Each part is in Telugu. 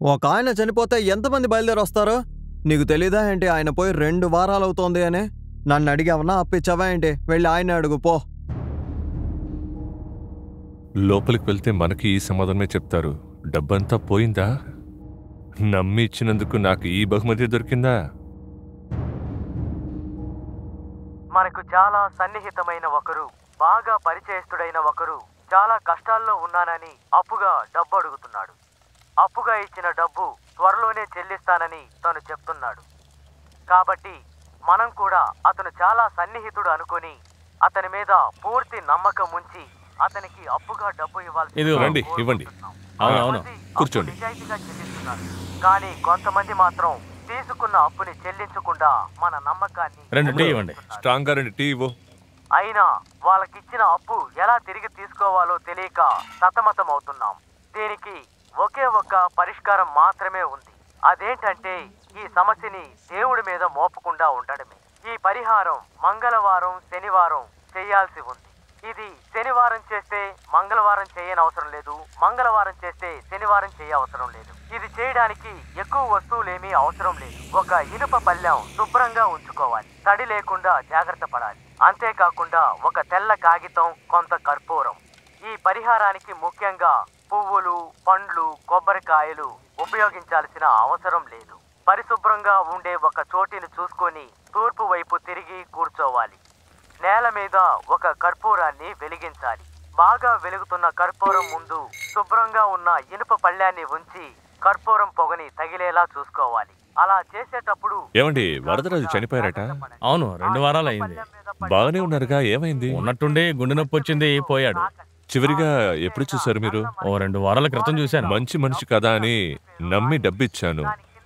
ఒక ఆయన చనిపోతే ఎంతమంది బయలుదేరి వస్తారు నీకు తెలీదా ఏంటి ఆయన పోయి రెండు వారాలు అవుతోంది అని నన్ను అడిగావన్నా అప్పిచ్చావా ఏంటి వెళ్ళి ఆయన అడుగు పో లోపలికి వెళ్తే మనకి ఈ సమాధానమే చెప్తారు డబ్బంతా పోయిందా నమ్మి ఇచ్చినందుకు నాకు ఈ బహుమతి దొరికిందా మనకు చాలా సన్నిహితమైన ఒకరు బాగా పరిచయస్తుడైన ఒకరు చాలా కష్టాల్లో ఉన్నానని అప్పుగా డబ్బు అడుగుతున్నాడు అప్పుగా ఇచ్చిన డబ్బు త్వరలోనే చెల్లిస్తానని తను చెప్తున్నాడు కాబట్టి మనం కూడా అతను చాలా సన్నిహితుడు అనుకొని అతని మీద పూర్తి నమ్మకం ఉంచి అతనికి అప్పుగా డబ్బు ఇవ్వాల్సి ఇదిగో రండి, ఇవ్వండి. అవును, అవును. కూర్చోండి. నిజాయితీగా చెల్లిస్తున్నారు కానీ కొంతమంది మాత్రం తీసుకున్న అప్పుని చెల్లించకుండా మన నమ్మకాన్ని రెండు టీ ఇవ్వండి స్ట్రాంగ్ గా రెండు టీ ఇవ్వు అయినా వాళ్ళకిచ్చిన అప్పు ఎలా తిరిగి తీసుకోవాలో తెలియక సతమతమవుతున్నాం దీనికి ఒకే ఒక్క పరిష్కారం మాత్రమే ఉంది అదేంటంటే ఈ సమస్యని దేవుడి మీద మోపకుండా ఉండడమే ఈ పరిహారం మంగళవారం శనివారం చేయాల్సి ఉంది ఇది శనివారం చేస్తే మంగళవారం చేయనవసరం లేదు మంగళవారం చేస్తే శనివారం చేయవసరం లేదు ఇది చేయడానికి ఎక్కువ వస్తువులేమీ అవసరం లేదు ఒక ఇనుప పళ్ళెం శుభ్రంగా ఉంచుకోవాలి తడి లేకుండా జాగ్రత్త పడాలి అంతేకాకుండా ఒక తెల్ల కాగితం కొంత కర్పూరం ఈ పరిహారానికి ముఖ్యంగా పువ్వులు పండ్లు కొబ్బరికాయలు ఉపయోగించాల్సిన అవసరం లేదు పరిశుభ్రంగా ఉండే ఒక చోటిని చూసుకొని తూర్పు వైపు తిరిగి కూర్చోవాలి నేల మీద ఒక కర్పూరాన్ని వెలిగించాలి బాగా వెలుగుతున్న కర్పూరం ముందు శుభ్రంగా ఉన్న ఇనుప పళ్ళాన్ని ఉంచి కర్పూరం పొగని తగిలేలా చూసుకోవాలి అలా చేసేటప్పుడు ఏమండి వరదరాజు చనిపోయారట అవును రెండు వారాలు అయింది బాగానే ఉన్నారుగా ఏమైంది ఉన్నట్టుండి గుండె నొప్పి వచ్చింది పోయాడు చివరిగా ఎప్పుడు చూశారు మీరు ఓ రెండు వారాల క్రితం చూశాను మంచి మనిషి కదా అని నమ్మి డబ్బిచ్చాను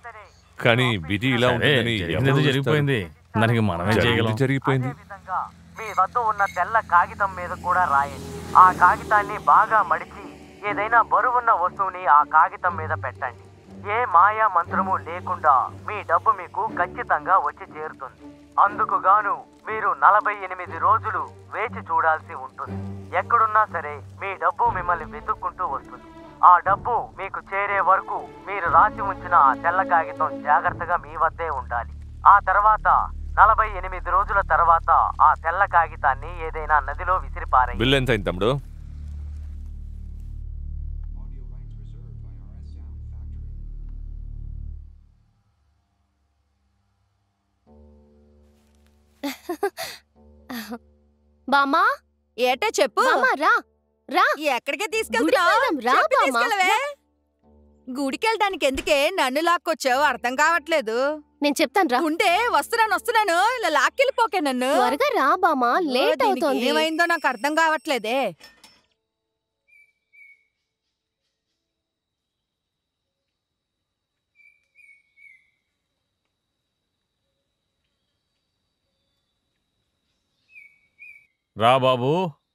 కానీ విధి ఇలా సరే, ఉంటుందని జరిగింది ఎవరు జరిగిపోయింది దానికి మనమే జరిగింది చేయగలం జరిగిపోయింది విధంగా మీ వద్ద ఉన్న తెల్ల కాగితం మీద కూడా రాయండి ఆ కాగితాన్ని బాగా మడిచి ఏదైనా బరువున్న వస్తువుని ఆ కాగితం మీద పెట్టండి ఏ మాయా మంత్రము లేకుండా మీ డబ్బు మీకు ఖచ్చితంగా వచ్చి చేరుతుంది అందుకు గాను మీరు నలభై ఎనిమిది రోజులు వేచి చూడాల్సి ఉంటుంది ఎక్కడున్నా సరే మీ డబ్బు మిమ్మల్ని వెతుక్కుంటూ వస్తుంది ఆ డబ్బు మీకు చేరే వరకు మీరు రాసి ఉంచిన ఆ తెల్ల కాగితం జాగ్రత్తగా మీ వద్దే ఉండాలి ఆ తర్వాత నలభై ఎనిమిది రోజుల తర్వాత ఆ తెల్ల కాగితాన్ని ఏదైనా నదిలో విసిరిపారే బిల్ ఎంత అయింది తమ్ముడు బామా ఏటా చెప్పు బామా రా రా ఎక్కడికి గుడికి తీసుకెళ్తున్నావు వెళ్దాం, రా చెప్పి బామ్మ. తీసుకెళ్ళవే. గుడికెళ్ళడానికి ఎందుకే నన్ను లాక్కొచ్చావు అర్థం కావట్లేదు నేను చెప్తాను రా ఉంటే వస్తున్నాను వస్తున్నాను ఇలా లాక్కెళ్ళిపోకే నన్ను త్వరగా రా బామా లేట్ దీనికి అవుతోంది ఏమైందో నాకు అర్థం కావట్లేదే రా బాబు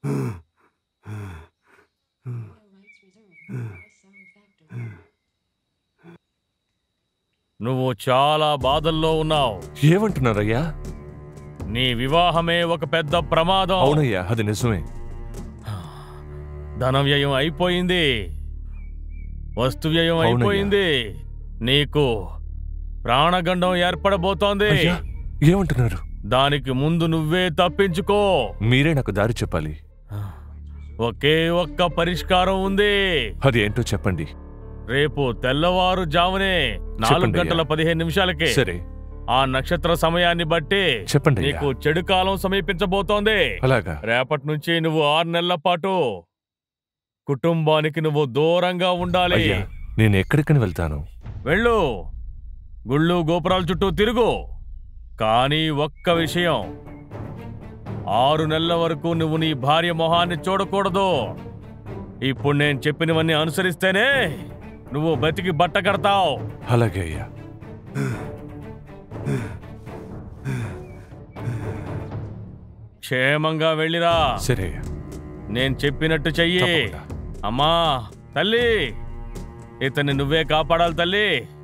నువ్వు చాలా బాధల్లో ఉన్నావు ఏమంటున్నారయ్యా నీ వివాహమే ఒక పెద్ద ప్రమాదం అవునయ్యా అది నిజమే ధన వ్యయం అయిపోయింది వస్తు వ్యయం అవునయ్యా. అయిపోయింది నీకు ప్రాణగండం ఏర్పడబోతోంది అయ్యా ఏమంటున్నారు దానికి ముందు నువ్వే తప్పించుకో మీరే నాకు దారి చెప్పాలి ఒకే ఒక్క పరిష్కారం ఉంది అది ఏంటో చెప్పండి రేపు తెల్లవారు జామునే నాలుగు చెప్పండి గంటల అయ్యా. పదిహేను నిమిషాలకే సరే ఆ నక్షత్ర సమయాన్ని బట్టి చెప్పండి అయ్యా. నీకు చెడు కాలం సమీపించబోతోంది అలాగా రేపటి నుంచి నువ్వు ఆరు నెలల పాటు కుటుంబానికి నువ్వు దూరంగా ఉండాలి అయ్యా నేను ఎక్కడికని వెళ్తాను వెళ్ళు గుళ్ళు గోపురాల చుట్టూ తిరుగు కానీ ఒక్క విషయం ఆరు నెలల వరకు నువ్వు నీ భార్య మొహాన్ని చూడకూడదు ఇప్పుడు నేను చెప్పినవన్నీ అనుసరిస్తేనే నువ్వు బతికి బట్ట కడతావు అలాగే అయ్యా క్షేమంగా వెళ్ళిరా సరే అయ్యా నేను చెప్పినట్టు చెయ్యి తప్పకుండా. అమ్మా తల్లి ఇతన్ని నువ్వే కాపాడాలి తల్లి